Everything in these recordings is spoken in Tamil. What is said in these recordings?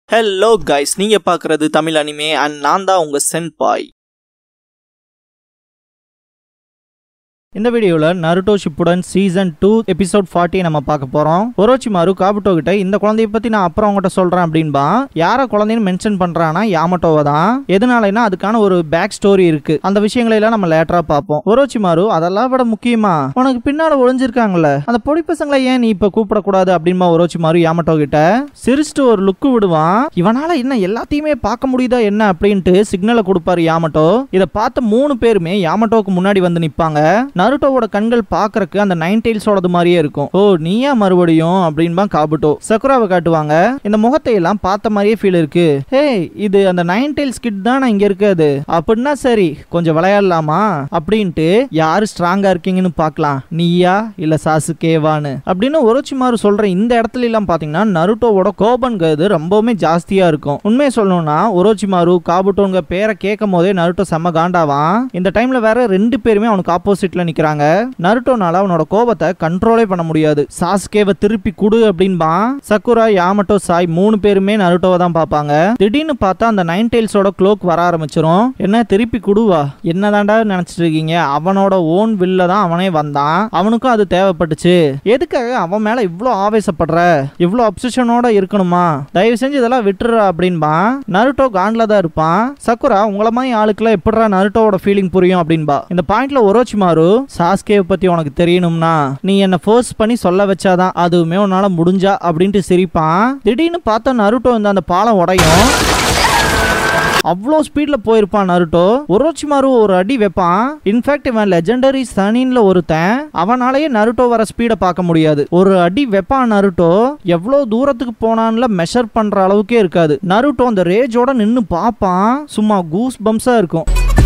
ஹலோ கைஸ் நீங்க பார்க்கறது தமிழ் அனிமே அண்ட் நான் தான் உங்க சென்பாய் இந்த வீடியோவில் Naruto Shippuden season two episode forty நம்ம பார்க்க போகிறோம் ஒரோச்சிமாரு காபுட்டோ கிட்ட இந்த குழந்தைய பற்றி நான் அப்புறம் அவங்ககிட்ட சொல்கிறேன் அப்படின்பா யாரை குழந்தைன்னு மென்ஷன் பண்ணுறான்னா யாமட்டோவை தான் எதனாலனா அதுக்கான ஒரு பேக் ஸ்டோரி இருக்கு அந்த விஷயங்களை எல்லாம் நம்ம லேட்டரா பார்ப்போம் ஒரோச்சிமாரு அதெல்லாம் விட முக்கியமா உனக்கு பின்னால ஒளிஞ்சிருக்காங்கல்ல அந்த பொடி பசங்களை ஏன் நீ இப்போ கூப்பிடக்கூடாது அப்படின்பா ஒரோச்சிமாரு யாமட்டோ கிட்ட சிரிச்சுட்டு ஒரு லுக்கு விடுவான் இவனால என்ன எல்லாத்தையுமே பார்க்க முடியுதா என்ன அப்படின்ட்டு சிக்னலை கொடுப்பாரு யாமட்டோ இதை பார்த்த மூணு பேருமே யாமட்டோக்கு முன்னாடி வந்து நிப்பாங்க நருட்டோவோட கண்கள் பாக்குறக்கு அந்த நைன் டெயில்ஸோடது மாதிரியே இருக்கும் ஓ நீயா மறுபடியும் அப்படின்பா காபுட்டோ சக்குராவை காட்டுவாங்க இந்த முகத்தை எல்லாம் பார்த்த மாதிரியே ஃபீல் இருக்கு ஹே இது அந்த நைன் டெயில்ஸ் கிட் தான் இங்க இருக்குது அப்படின்னா சரி கொஞ்சம் விளையாடலாமா அப்படின்ட்டு யாரு ஸ்ட்ராங்கா இருக்கீங்கன்னு பார்க்கலாம் நீயா இல்ல சாசுகேவான்னு அப்படின்னு ஒரோச்சிமாரு சொல்ற இந்த இடத்துல எல்லாம் பாத்தீங்கன்னா நருட்டோவோட கோபங்கிறது ரொம்பவுமே ஜாஸ்தியா இருக்கும் உண்மையை சொல்லணும்னா ஒரோச்சிமாரு காபுட்டோங்க பேரை கேட்கும் போதே நருட்டோ செம்ம காண்டாவான் இந்த டைம்ல வேற ரெண்டு பேருமே அவனுக்கு ஆப்போசிட்ல நிக்கிறாங்க நருட்டோனால அவனோட கோபத்தை கண்ட்ரோலே பண்ண முடியாது சாஸ்கேவை திருப்பி குடு அப்படின்பான் சக்குரா யாமட்டோ சாய் மூணு பேருமே நருட்டோவை தான் பார்ப்பாங்க திடீர்னு பார்த்தா அந்த நைன் டெயில்ஸோட க்ளோக் வர ஆரம்பிச்சிரும் என்ன திருப்பி குடுவா என்னதான்டா நினைச்சிட்டு இருக்கீங்க அவனோட ஓன் வில்ல தான் அவனே வந்தான் அவனுக்கும் அது தேவைப்பட்டுச்சு எதுக்காக அவன் மேல இவ்வளோ ஆவேசப்படுற இவ்வளோ அப்சஷனோட இருக்கணுமா தயவு செஞ்சு இதெல்லாம் விட்டுற அப்படின்பா நருட்டோ காண்ட்ல தான் இருப்பான் சக்குரா உங்கள மாதிரி ஆளுக்குலாம் எப்படிடா நருட்டோவோட ஃபீலிங் புரியும் அப்படின்பா இந்த பாயிண்ட்ல ஒரோச்சிமாரு சாஸ்கேவை பத்தி உனக்கு தெரியணும்னா நீ என்ன ஃபோர்ஸ் பண்ணி சொல்ல வச்சாதான் அதுவுமே உன்னால முடிஞ்சா அப்படின்ட்டு சிரிப்பான் திடீர்னு பார்த்தா நருட்டோ இந்த அந்த பாலம் உடையும் அவ்வளோ ஸ்பீடில் போயிருப்பான் நருட்டோ ஒரோச்சிமாரு ஒரு அடி வைப்பான் இன்ஃபேக்ட் இவன் லெஜெண்டரி சனின்ல ஒருத்தன் அவனாலேயே நருட்டோ வர ஸ்பீடை பார்க்க முடியாது ஒரு அடி வைப்பான் நருட்டோ எவ்வளோ தூரத்துக்கு போனான்ல மெஷர் பண்ற அளவுக்கே இருக்காது நருட்டோ அந்த ரேஜோட நின்று பார்ப்பான் சும்மா கூஸ் பம்ஸா இருக்கும்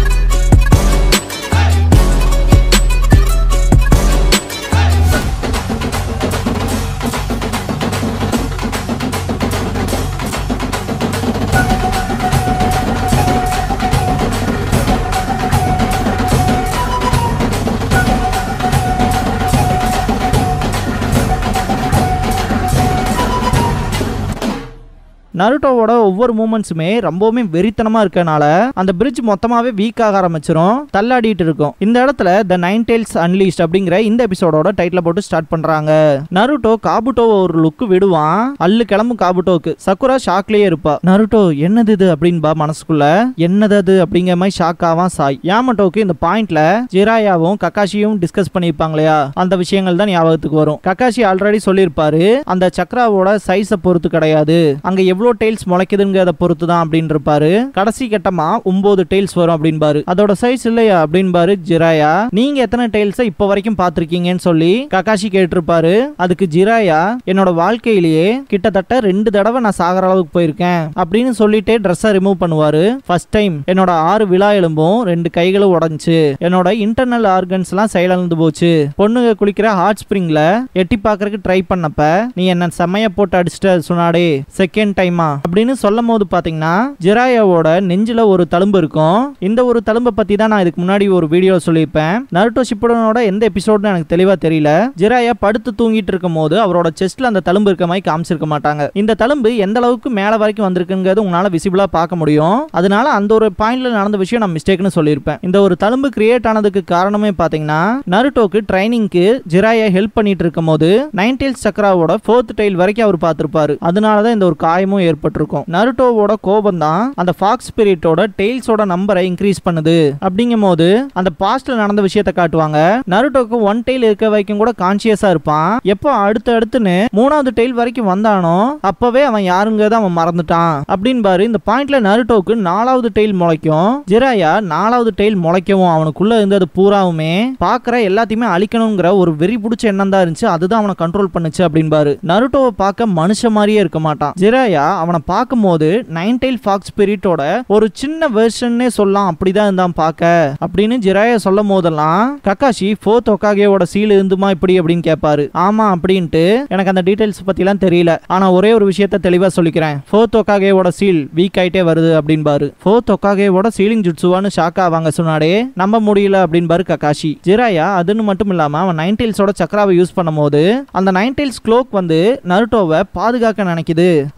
நருட்டோவோட ஒவ்வொரு மூமெண்ட்ஸுமே ரொம்பவுமே வெறித்தனமா இருக்கனால அந்த பிரிட்ஜ் மொத்தமாவே வீக் ஆக ஆரம்பிச்சிரும் தள்ளாடிட்டு இருக்கும் இந்த இடத்துல த நைன் டெயில்ஸ் அன்லீஸ்ட் அப்படிங்கிற இந்த எபிசோடோட டைட்டில போட்டு ஸ்டார்ட் பண்றாங்க நருட்டோ காபுட்டோவை ஒரு லுக்கு விடுவான் அல்லு கிளம்பும் காபுட்டோக்கு சக்குரா ஷாக்லயே இருப்பா நருட்டோ என்னது இது அப்படின்பா மனசுக்குள்ள என்னது அது அப்படிங்கிற மாதிரி ஷாக் ஆவான் சாய் யாமட்டோக்கு இந்த பாயிண்ட்ல ஜிராயாவும் கக்காஷியும் டிஸ்கஸ் பண்ணியிருப்பாங்க இல்லையா அந்த விஷயங்கள் தான் ஞாபகத்துக்கு வரும் கக்காஷி ஆல்ரெடி சொல்லியிருப்பாரு அந்த சக்ராவோட சைஸை பொறுத்து கிடையாது அங்க எவ்வளவு டெய்ல்ஸ் முளைக்குதுங்கிறத பொறுத்து தான் அப்படின்னு இருப்பாரு கடைசி கட்டமா ஒன்பது டெய்ல்ஸ் வரும் அப்படின்பாரு அதோட சைஸ் இல்லையா அப்படின்பாரு ஜிராயா நீங்க எத்தனை டெய்ல்ஸை இப்போ வரைக்கும் பார்த்திருக்கீங்கன்னு சொல்லி கக்காஷி கேட்டிருப்பாரு அதுக்கு ஜிராயா என்னோட வாழ்க்கையிலேயே கிட்டத்தட்ட ரெண்டு தடவை நான் சாகர அளவுக்கு போயிருக்கேன் அப்படின்னு சொல்லிட்டே ட்ரெஸ்ஸை ரிமூவ் பண்ணுவாரு ஃபர்ஸ்ட் டைம் என்னோட ஆறு விழா எலும்பும் ரெண்டு கைகளும் உடஞ்சி என்னோட இன்டர்னல் ஆர்கன்ஸ் எல்லாம் செயலிழந்து போச்சு பொண்ணுங்க குளிக்கிற ஹாட் ஸ்ப்ரிங்ல எட்டி பார்க்கறதுக்கு ட்ரை பண்ணப்ப நீ என்ன செம்மைய போட்டு அடிச்சிட்ட சொன்னாடே செகண்ட் டைமா அப்படின்னு சொல்லும் போது பாத்தீங்கன்னா ஜிராயாவோட நெஞ்சில ஒரு தழும்பு இருக்கும் இந்த ஒரு தழும்பை பத்தி தான் நான் இதுக்கு முன்னாடி ஒரு வீடியோ சொல்லியிருப்பேன் நருட்டோ ஷிப்புடனோட எந்த எபிசோட்னு எனக்கு தெளிவா தெரியல ஜிராயா படுத்து தூங்கிட்டு இருக்கும் போது அவரோட செஸ்ட்ல அந்த தழும்பு இருக்க மாதிரி காமிச்சிருக்க மாட்டாங்க இந்த தழும்பு எந்த அளவுக்கு மேல வரைக்கும் வந்திருக்குங்கிறது உங்களால விசிபிளா பார்க்க முடியும் அதனால அந்த ஒரு பாயிண்ட்ல நடந்த விஷயம் நான் மிஸ்டேக்னு சொல்லியிருப்பேன் இந்த ஒரு தழும்பு கிரியேட் ஆனதுக்கு காரணமே பாத்தீங்கன்னா நருட்டோக்கு ட்ரைனிங்க்கு ஜிராயா ஹெல்ப் பண்ணிட்டு இருக்கும் போது நைன் டெயில்ஸ் சக்ராவோட ஃபோர்த் டெயில் வரைக்கும் அவர் பார்த்திருப்பாரு அதனாலதான் இந்த ஒரு காயமும் ஏற்பட்டிருக்கும் நருட்டோவோட கோபம் தான் அந்த ஃபாக்ஸ் ஸ்பிரிட்டோட டெய்ல்ஸோட நம்பரை இன்க்ரீஸ் பண்ணுது அப்படிங்கும் போது அந்த பாஸ்ட்ல நடந்த விஷயத்த காட்டுவாங்க நருட்டோக்கு ஒன் டெய்ல் இருக்க வரைக்கும் கூட கான்சியஸா இருப்பான் எப்போ அடுத்து அடுத்துன்னு மூணாவது டெய்ல் வரைக்கும் வந்தானோ அப்பவே அவன் யாருங்கிறத அவன் மறந்துட்டான் அப்படின்னு பாரு இந்த பாயிண்ட்ல நருட்டோக்கு நாலாவது டெய்ல் முளைக்கும் ஜிராயா நாலாவது டெய்ல் முளைக்கவும் அவனுக்குள்ள இருந்தது பூராவுமே பாக்குற எல்லாத்தையுமே அழிக்கணுங்கிற ஒரு வெறி பிடிச்ச எண்ணம் தான் இருந்துச்சு அதுதான் அவனை கண்ட்ரோல் பண்ணுச்சு அப்படின்பாரு நருட்டோவை பார்க்க மனுஷ மாதிரியே இருக்க மாட்டான் ஜிராயா அவனை பார்க்கும்போது நைன் டெயில் ஃபாக்ஸ் ஸ்பிரிட்டோட ஒரு சின்ன வெர்ஷன்னே சொல்லலாம் அப்படிதான் இருந்தான் பார்க்க அப்படின்னு ஜிராயா சொல்லும் போதெல்லாம் கக்காஷி ஃபோர்த் ஒக்காகேவோட சீல் இருந்துமா இப்படி அப்படின்னு கேட்பாரு ஆமா அப்படின்ட்டு எனக்கு அந்த டீடைல்ஸ் பத்திலாம் தெரியல ஆனா ஒரே ஒரு விஷயத்த தெளிவா சொல்லிக்கிறேன் ஃபோர்த் ஒக்காகேவோட சீல் வீக் ஆயிட்டே வருது அப்படின்பாரு ஃபோர்த் ஒக்காகேவோட சீலிங் ஜுட்சுவான்னு ஷாக் ஆவாங்க சொன்னாடே நம்ப முடியல அப்படின்பாரு கக்காஷி ஜிராயா அதுன்னு மட்டும் இல்லாம அவன் நைன் டெயில்ஸோட சக்கராவை யூஸ் பண்ணும்போது அந்த நைன் டெயில்ஸ் க்ளோக் வந்து நருட்டோவை பாதுகாக்க நினைக்குது அவனை பாதுகாக்க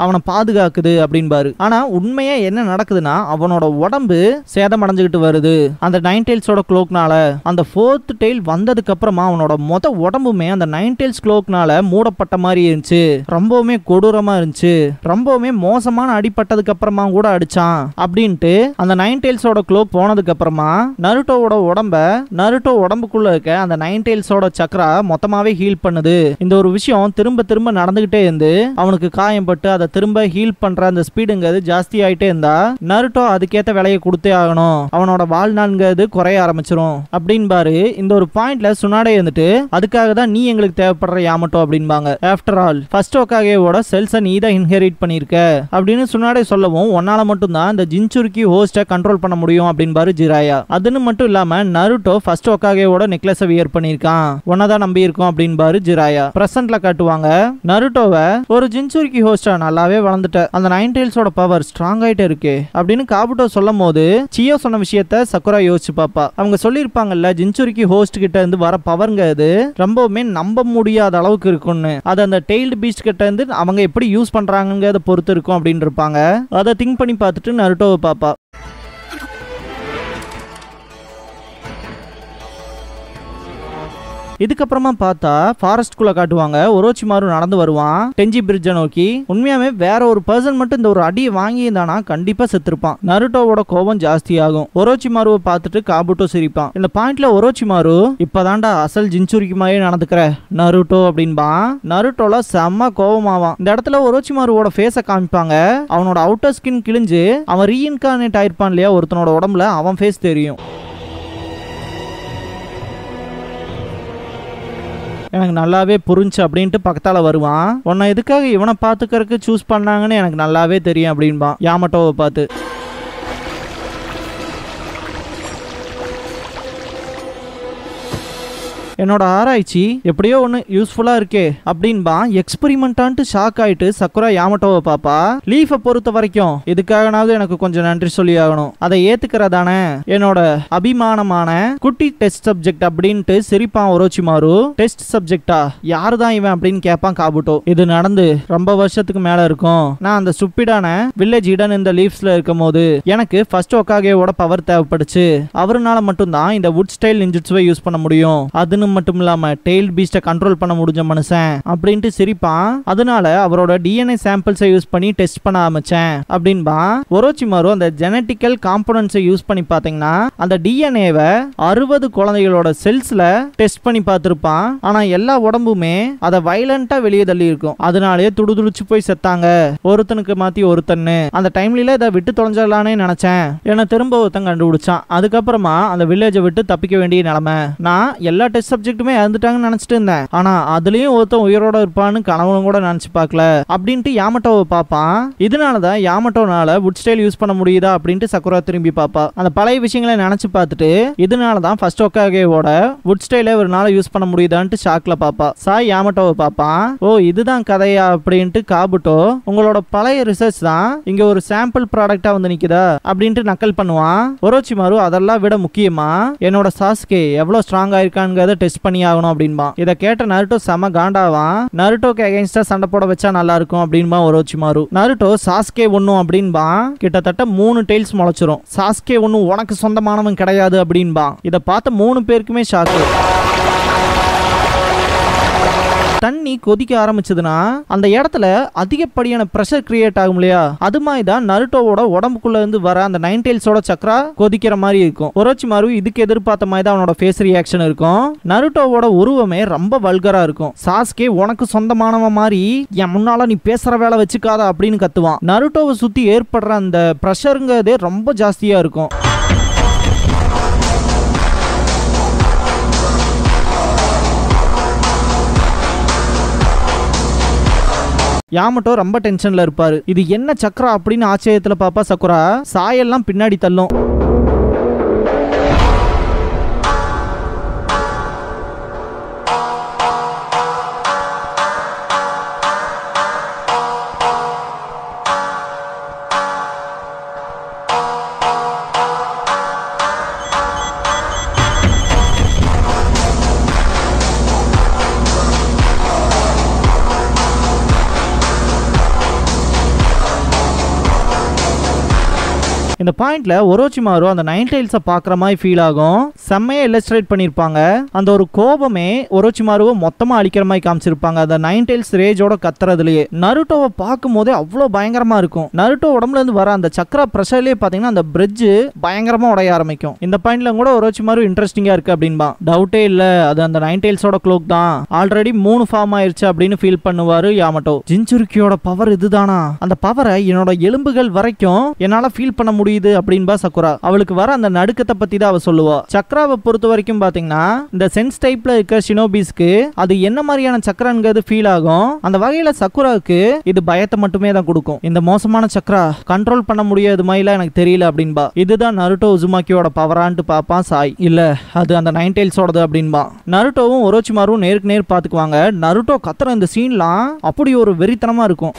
பாதுகாக்குது அப்படின்பாரு ஆனா உண்மையா என்ன நடக்குதுன்னா அவனோட உடம்பு சேதமடைஞ்சுக்கிட்டு வருது அந்த நைன் டெயில்ஸோட க்ளோக்னால அந்த ஃபோர்த் டெயில் வந்ததுக்கு அப்புறமா அவனோட மொத உடம்புமே அந்த நைன் டெயில்ஸ் க்ளோக்னால மூடப்பட்ட மாதிரி இருந்துச்சு ரொம்பவுமே கொடூரமா இருந்துச்சு ரொம்பவுமே மோசமான அடிப்பட்டதுக்கு அப்புறமா கூட அடிச்சான் அப்படின்ட்டு அந்த நைன் டெயில்ஸோட க்ளோக் போனதுக்கு அப்புறமா நருட்டோவோட உடம்ப நருட்டோ உடம்புக்குள்ள இருக்க அந்த நைன் டெயில்ஸோட சக்ரா மொத்தமாவே ஹீல் பண்ணுது இந்த ஒரு விஷயம் திரும்ப திரும்ப நடந்துகிட்டே இருந்து அவனுக்கு காயம் பட்டு அதை திரும்ப ஹீல் பண்ற அந்த ஸ்பீடுங்கிறது ஜாஸ்தி ஆயிட்டே இருந்தா நருட்டோ அதுக்கேத்த விலையை கொடுத்தே ஆகணும் அவனோட வாழ்நாள்ங்கிறது குறைய ஆரம்பிச்சிரும் அப்படின்பாரு இந்த ஒரு பாயிண்ட்ல சுனாடே இருந்துட்டு அதுக்காக தான் நீ எங்களுக்கு தேவைப்படுற யாமட்டோ அப்படின்பாங்க ஆஃப்டர் ஆல் ஃபர்ஸ்ட் ஒக்காகேவோட செல்ஸை நீ தான் இன்ஹெரிட் பண்ணிருக்க அப்படின்னு சுனாடே சொல்லவும் உன்னால மட்டும்தான் இந்த ஜின்சுருக்கி ஹோஸ்டை கண்ட்ரோல் பண்ண முடியும் அப்படின்பாரு ஜிராயா அதுன்னு மட்டும் இல்லாம நருட்டோ ஃபர்ஸ்ட் ஒக்காகேவோட நெக்லஸை வியர் பண்ணிருக்கான் உன்னதான் நம்பி இருக்கோம் அப்படின்பாரு ஜிராயா பிரசன்ட்ல காட்டுவாங்க நருட்டோவை ஒரு ஜின்சுருக்கி ஹோஸ்டா நல்லாவே வளர்ந்துட்ட அந்த நைன் டெயில்ஸோட பவர் ஸ்ட்ராங் ஆயிட்டே இருக்கு அப்படின்னு காபுட்டோ சொல்லும் போது சியோ சொன்ன விஷயத்த சக்குரா யோசிச்சு பாப்பா அவங்க சொல்லியிருப்பாங்கல்ல ஜின்சுருக்கி ஹோஸ்ட் கிட்ட இருந்து வர பவருங்க அது ரொம்பவுமே நம்ப முடியாத அளவுக்கு இருக்கும்னு அது அந்த டெய்ல்டு பீஸ்ட் கிட்ட இருந்து அவங்க எப்படி யூஸ் பண்றாங்கிறத பொறுத்து இருக்கும் அப்படின்னு இருப்பாங்க அதை திங்க் பண்ணி பார்த்துட்டு நருட்டோவை பாப்பா இதுக்கப்புறமா பார்த்தா ஃபாரஸ்ட்குள்ள காட்டுவாங்க ஒரோச்சிமாரு நடந்து வருவான் டெஞ்சி பிரிட்ஜை நோக்கி உண்மையாவே வேற ஒரு பர்சன் மட்டும் இந்த ஒரு அடியை வாங்கியிருந்தானா கண்டிப்பா செத்துருப்பான் நருட்டோவோட கோபம் ஜாஸ்தி ஆகும் ஒரோச்சிமாருவை பார்த்துட்டு காபுட்டோ சிரிப்பான் இந்த பாயிண்ட்ல ஒரோச்சிமாரு இப்பதான்டா அசல் ஜின்சுரிக்கு மாதிரி நடந்துக்கிற நருட்டோ அப்படின்பான் நருட்டோல செம்ம கோபமாவான் இந்த இடத்துல ஒரோச்சிமாருவோட ஃபேஸை காமிப்பாங்க அவனோட அவுட்டர் ஸ்கின் கிழிஞ்சு அவன் ரீஇன்கார்னேட் ஆயிருப்பான் இல்லையா ஒருத்தனோட உடம்புல அவன் ஃபேஸ் தெரியும் எனக்கு நல்லாவே புரிஞ்சு அப்படின்ட்டு பக்கத்தால வருவான் உன்னை எதுக்காக இவனை பார்த்துக்கறதுக்கு சூஸ் பண்ணாங்கன்னு எனக்கு நல்லாவே தெரியும் அப்படின்பான் யாமட்டோவை பார்த்து என்னோட ஆராய்ச்சி எப்படியோ ஒன்று யூஸ்ஃபுல்லாக இருக்கே அப்படின்பா எக்ஸ்பெரிமெண்ட்டான்ட்டு ஷாக் ஆயிட்டு சக்குரா யாமட்டோவை பாப்பா லீஃபை பொறுத்த வரைக்கும் இதுக்காகனாவது எனக்கு கொஞ்சம் நன்றி சொல்லி ஆகணும் அதை ஏத்துக்கிறதானே என்னோட அபிமானமான குட்டி டெஸ்ட் சப்ஜெக்ட் அப்படின்ட்டு சிரிப்பான் ஒரோச்சிமாரு டெஸ்ட் சப்ஜெக்டா யாரு தான் இவன் அப்படின்னு கேட்பான் காபுட்டோ இது நடந்து ரொம்ப வருஷத்துக்கு மேல இருக்கும் நான் அந்த ஸ்டுப்பிடான வில்லேஜ் இடன் இந்த லீவ்ஸ்ல இருக்கும் போது எனக்கு ஃபர்ஸ்ட் ஒக்காகேவோட பவர் தேவைப்படுச்சு அவருனால மட்டும்தான் இந்த வுட் ஸ்டைல் நிஞ்சுட்ஸுவை யூஸ் பண்ண முடியும் அதுன்னு மட்டும் இல்லாம டெய்ல் பீஸ்ட கண்ட்ரோல் பண்ண முடிஞ்ச மனுஷன் அப்படின்ட்டு சிரிப்பான் அதனால அவரோட டிஎன்ஏ சாம்பிள்ஸை யூஸ் பண்ணி டெஸ்ட் பண்ண ஆரம்பிச்சேன் அப்படின்பா ஒரோச்சிமாரு அந்த ஜெனட்டிக்கல் காம்போனன்ட்ஸை யூஸ் பண்ணி பார்த்தீங்கன்னா அந்த டிஎன்ஏவை அறுபது குழந்தைகளோட செல்ஸ்ல டெஸ்ட் பண்ணி பார்த்திருப்பான் ஆனா எல்லா உடம்புமே அதை வைலண்டா வெளியே தள்ளி இருக்கும் அதனாலேயே துடுதுடிச்சு போய் செத்தாங்க ஒருத்தனுக்கு மாத்தி ஒருத்தன்னு அந்த டைம்ல இதை விட்டு தொலைஞ்சிடலானே நினைச்சேன் என்ன திரும்ப ஒருத்தன் கண்டுபிடிச்சான் அதுக்கப்புறமா அந்த வில்லேஜை விட்டு தப்பிக்க வேண்டிய நிலைமை நான் எல்லா டெஸ்ட் சப்ஜெக்ட்டுமே இறந்துட்டாங்கன்னு நினைச்சிட்டு இருந்தேன் ஆனா அதுலயும் ஒருத்தன் உயிரோட இருப்பான்னு கனவுலும் கூட நினைச்சு பார்க்கல அப்படின்ட்டு யாமட்டோவை பார்ப்பான் இதனாலதான் யாமட்டோனால வுட் ஸ்டைல் யூஸ் பண்ண முடியுதா அப்படின்ட்டு சக்குரா திரும்பி பார்ப்பா அந்த பழைய விஷயங்களை நினைச்சு பார்த்துட்டு இதனாலதான் ஃபர்ஸ்ட் ஒக்காகேவோட வுட் ஸ்டைல ஒரு நாள் யூஸ் பண்ண முடியுதான்ட்டு ஷாக்ல பாப்பா சாய் யாமட்டோவை பார்ப்பான் ஓ இதுதான் கதையா அப்படின்ட்டு காபுட்டோ உங்களோட பழைய ரிசர்ச் தான் இங்க ஒரு சாம்பிள் ப்ராடக்டா வந்து நிக்குதா அப்படின்ட்டு நக்கல் பண்ணுவான் ஒரோச்சிமாரு அதெல்லாம் விட முக்கியமா என்னோட சாஸ்கே எவ்வளவு ஸ்ட்ராங் ஆயிருக்காங்கிறத டெஸ்ட் பண்ணி ஆகணும் அப்படின்பா இதை கேட்ட நருட்டோ செம காண்டாவான் நருட்டோக்கு அகைன்ஸ்டா சண்டை போட வச்சா நல்லா இருக்கும் அப்படின்பா ஒரோச்சிமாரு நருட்டோ சாஸ்கே ஒன்னும் அப்படின்பா கிட்டத்தட்ட மூணு டெய்ல்ஸ் முளைச்சிரும் சாஸ்கே ஒன்னும் உனக்கு சொந்தமானவன் கிடையாது அப்படின்பா இதை பார்த்த மூணு பேருக்குமே ஷாக்கு தண்ணி கொதிக்க ஆரம்பிச்சதுன்னா அந்த இடத்துல அதிகப்படியான ப்ரெஷர் கிரியேட் ஆகும் இல்லையா அது மாதிரி தான் நருட்டோவோட உடம்புக்குள்ள இருந்து வர அந்த நைன் டெயில்ஸோட சக்கரா கொதிக்கிற மாதிரி இருக்கும் ஒரோச்சிமாரு இதுக்கு எதிர்பார்த்த மாதிரி தான் அவனோட ஃபேஸ் ரியாக்ஷன் இருக்கும் நருட்டோவோட உருவமே ரொம்ப வல்கரா இருக்கும் சாஸ்கே உனக்கு சொந்தமானவன் மாதிரி என் முன்னால நீ பேசுற வேலை வச்சுக்காத அப்படின்னு கத்துவான் நருட்டோவை சுத்தி ஏற்படுற அந்த ப்ரெஷருங்கிறதே ரொம்ப ஜாஸ்தியா இருக்கும் யாமட்டோ ரொம்ப டென்ஷன்ல இருப்பாரு இது என்ன சக்கரா அப்படின்னு ஆச்சரியத்துல பாப்பா சக்குரா சாயெல்லாம் பின்னாடி தள்ளும் இந்த பாயிண்ட்ல ஒரோச்சிமாரு அந்த நைன் டைல்ஸை பார்க்குற மாதிரி ஃபீல் ஆகும் செம்மையா இல்லஸ்ட்ரேட் பண்ணியிருப்பாங்க அந்த ஒரு கோபமே ஒரோச்சிமாருவை மொத்தமா அழிக்கிற மாதிரி காமிச்சிருப்பாங்க அந்த நைன் டைல்ஸ் ரேஜோட கத்துறதுலயே நருட்டோவை பார்க்கும் போதே அவ்வளோ பயங்கரமா இருக்கும் நருட்டோ உடம்புல இருந்து வர அந்த சக்கரா ப்ரெஷர்லயே பாத்தீங்கன்னா அந்த பிரிட்ஜ் பயங்கரமா உடைய ஆரம்பிக்கும் இந்த பாயிண்ட்ல கூட ஒரோச்சிமாரு இன்ட்ரெஸ்டிங்கா இருக்கு அப்படின்பா டவுட்டே இல்ல அது அந்த நைன் டைல்ஸோட க்ளோக் தான் ஆல்ரெடி மூணு ஃபார்ம் ஆயிருச்சு அப்படின்னு ஃபீல் பண்ணுவாரு யாமட்டோ ஜின்சுருக்கியோட பவர் இதுதானா அந்த பவரை என்னோட எலும்புகள் வரைக்கும் என்னால ஃபீல் பண்ண முடியுது அப்படின்பா சக்குரா அவளுக்கு வர அந்த நடுக்கத்தை பத்தி தான் அவ சொல்லுவா சக்ராவை பொறுத்த வரைக்கும் பாத்தீங்கன்னா இந்த சென்ஸ் டைப்ல இருக்க ஷினோபிஸ்க்கு அது என்ன மாதிரியான சக்கரங்கிறது ஃபீல் ஆகும் அந்த வகையில சக்குராவுக்கு இது பயத்தை மட்டுமே தான் கொடுக்கும் இந்த மோசமான சக்ரா கண்ட்ரோல் பண்ண முடியாது மாதிரிலாம் எனக்கு தெரியல அப்படின்பா இதுதான் நருட்டோ உசுமாக்கியோட பவரான்ட்டு பாப்பான் சாய் இல்ல அது அந்த நைன் டைல்ஸோடது அப்படின்பா நருட்டோவும் ஒரோச்சிமாரும் நேருக்கு நேர் பாத்துக்குவாங்க நருட்டோ கத்துற இந்த சீன்லாம் அப்படி ஒரு வெறித்தனமா இருக்கும்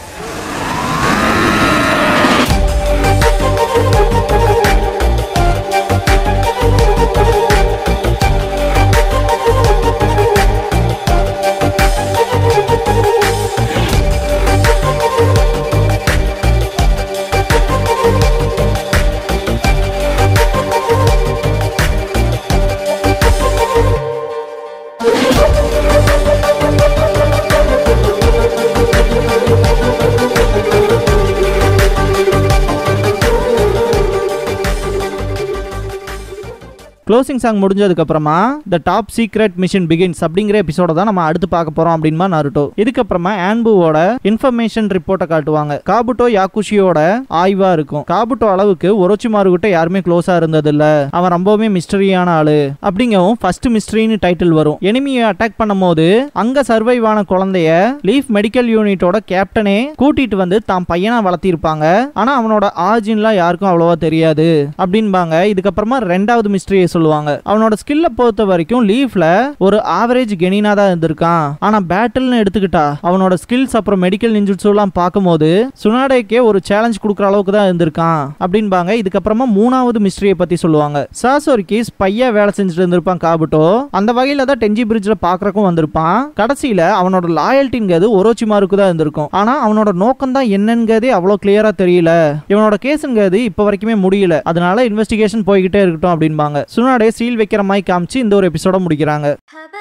க்ளோசிங் சாங் முடிஞ்சதுக்கு அப்புறமா the top secret mission begins அப்படிங்கிற எபிசோட தான் நம்ம அடுத்து பார்க்க போறோம் அப்படின்மா நருட்டோ இதுக்கப்புறமா ஆன்புவோட இன்ஃபர்மேஷன் ரிப்போர்ட்டை காட்டுவாங்க காபுட்டோ யாக்குஷியோட ஆய்வா இருக்கும் காபுட்டோ அளவுக்கு ஒரோச்சிமாரு கிட்ட யாருமே க்ளோஸா இருந்தது இல்ல அவன் ரொம்பவுமே மிஸ்டரியான ஆளு அப்படிங்கவும் ஃபர்ஸ்ட் மிஸ்டரின்னு டைட்டில் வரும் எனிமியை அட்டாக் பண்ணும்போது அங்க சர்வைவ் ஆன குழந்தைய லீஃப் மெடிக்கல் யூனிட்டோட கேப்டனே கூட்டிட்டு வந்து தான் பையனா வளர்த்திருப்பாங்க ஆனா அவனோட ஆர்ஜின்லாம் யாருக்கும் அவ்வளவா தெரியாது அப்படின்பாங்க இதுக்கப்புறமா ரெண்டாவது மிஸ்டரியை சொல்லுவாங்க அவனோட ஸ்கில்ல பொறுத்த வரைக்கும் லீஃப்ல ஒரு ஆவரேஜ் கெனினா தான் இருந்திருக்கான் ஆனா பேட்டில்னு எடுத்துக்கிட்டா அவனோட ஸ்கில்ஸ் அப்புறம் மெடிக்கல் நிஞ்சுட்ஸு எல்லாம் பார்க்கும்போது சுனாடேக்கே ஒரு சேலஞ்ச் கொடுக்குற அளவுக்கு தான் இருந்திருக்கான் அப்படின்பாங்க இதுக்கப்புறமா மூணாவது மிஸ்டரியை பத்தி சொல்லுவாங்க சாசோரிக்கு ஸ்பையா வேலை செஞ்சுட்டு இருந்திருப்பான் காபுட்டோ அந்த வகையில தான் டெஞ்சி பிரிட்ஜ்ல பாக்குறக்கும் வந்திருப்பான் கடைசியில அவனோட லாயல்ட்டிங்கிறது ஒரோச்சிமாருக்கு தான் இருந்திருக்கும் ஆனா அவனோட நோக்கம் தான் என்னங்கிறதே அவ்வளோ கிளியரா தெரியல இவனோட கேஸுங்கிறது இப்போ வரைக்குமே முடியல அதனால இன்வெஸ்டிகேஷன் போய்கிட்டே இருக்கட்டும் அப்படின்பாங்க சுனாடே சீல் வைக்கிற மாதிரி காமிச்சு இந்த ஒரு எபிசோட முடிக்கிறாங்க How